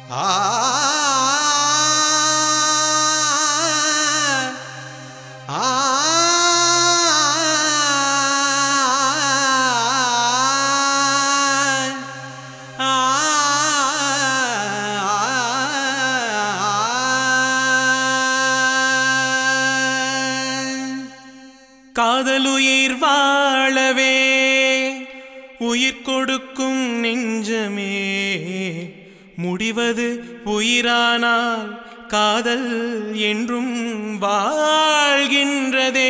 காதலுயிர் வாழவே உயிர் கொடுக்கும் நெஞ்சமே முடிவது உயிரானால் காதல் என்றும் வாழ்கின்றதே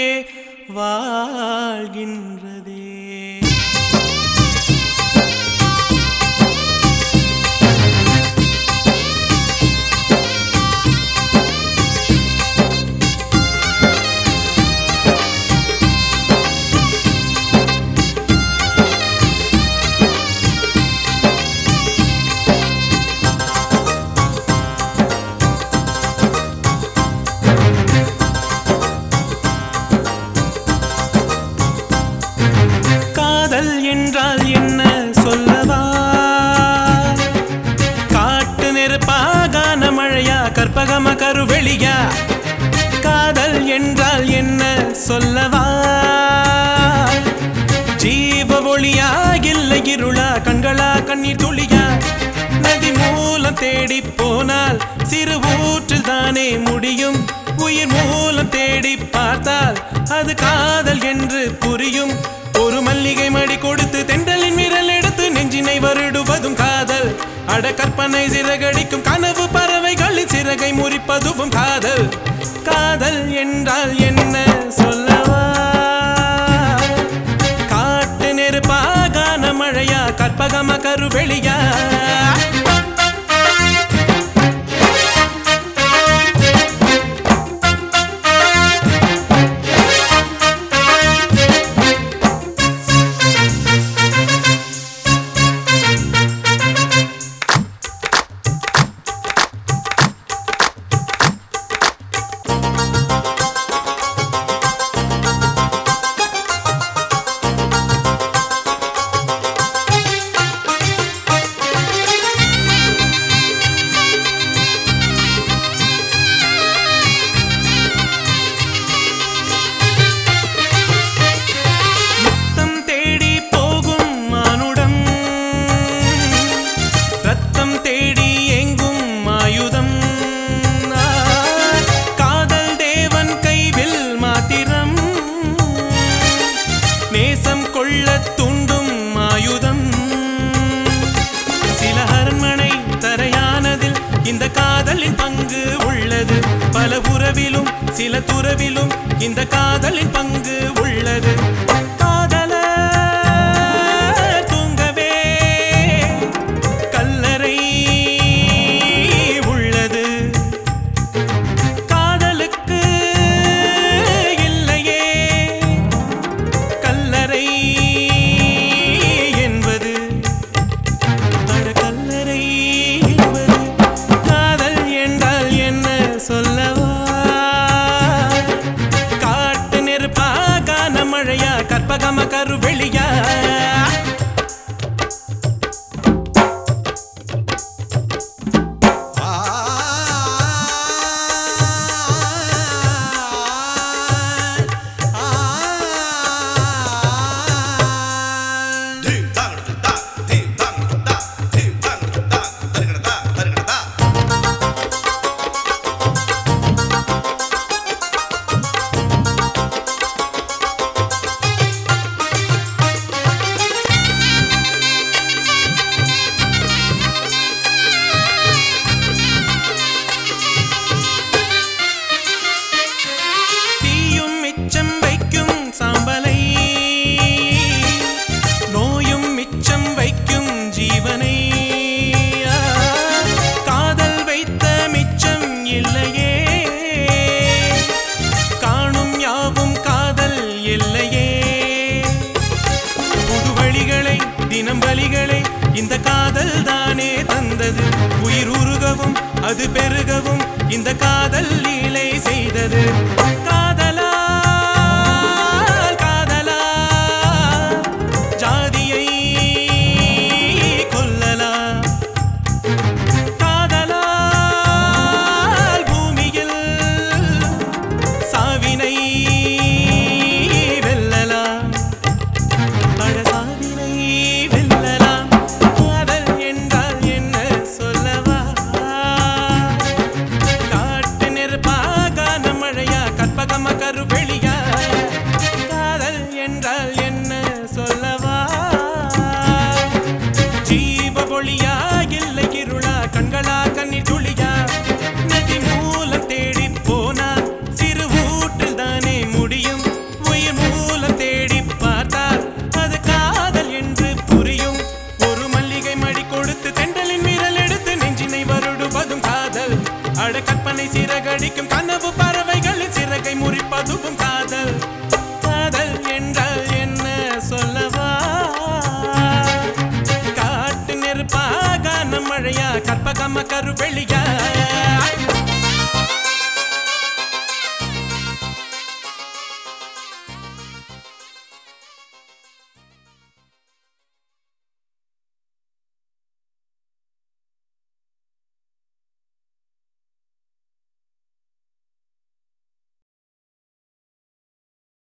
வாழ்கின்றதே காதல் என்றால் என்ன சொல்லவா காட்டு நெருப்பாகான மழையா கற்பகம கருவெளியா காதல் என்றால் என்ன சொல்லவா ஜீவ ஒளியா இல்லை இருளா கண்களா கண்ணீர் துளியா நதி மூலம் தேடி போனால் சிறு ஊற்றில் தானே முடியும் உயிர் மூலம் தேடி பார்த்தால் அது காதல் என்று புரியும் ஒரு மல்லிகை மடி கொடுத்து தென்றலின் விரல் எடுத்து நெஞ்சினை வருடுவதும் காதல் அட கற்பனை சிறகடிக்கும் கனவு பறவைகளின் சிறகை முறிப்பதுவும் காதல் காதல் என்றால் என்ன சொல்லவா காட்டு நெருப்பாகான மழையா கற்பகம கருவெளியா முத்தம் தேடி போகும் மானுடம் ரத்தம் தேடி எங்கும் ஆயுதம் ஆ, காதல் தேவன் கைவில் மாத்திரம் நேசம் கொள்ள தூண்டும் ஆயுதம் சில அரண்மனை தரையானதில் இந்த காதலின் பங்கு உள்ளது பல உறவிலும் சில துறவிலும் இந்த காதலின் பங்கு உள்ளது காதலர் தூங்கவே கல்லறை உள்ளது காதலுக்கு இல்லையே கல்லறை என்பது அட கல்லறை என்பது காதல் என்றால் என்ன சொல்லவா காட்டு நெருப்பாகான மழையா கற்பகம கருவெளியா தீயும் மிச்சம் வைக்கும் சாம்பலை நோயும் மிச்சம் வைக்கும் ஜீவனை ஆ, காதல் வைத்த மிச்சம் இல்லையே காணும் யாவும் காதல் இல்லையே புது வழிகளை தினம் வழிகளை இந்த காதல் தானே தந்தது உயிர் உருகவும் அது பெருகவும் இந்த காதல் லீலை செய்தது காதலா காதலா ஜாதியை கொல்லலா ஒளியா இல்லை இருளா கண்களா கண்ணீர் துளியா நதி மூலம் தேடி போனால் சிறு ஊற்றில் தானே முடியும் உயிர் மூலம் தேடி பார்த்தால் அது காதல் என்று புரியும் ஒரு மல்லிகை மடி கொடுத்து தெண்டலின் விரல் எடுத்து நெஞ்சினை வருடுவதும் காதல் அட கற்பனை சிறகடிக்கும் கனவு பறவைகளின் சிறகை முறிப்பதும் காதல் காதல் என்றால் என்ன சொல்லவா காட்டு நெருப்பாக மழையா கற்பகம கருவெளியா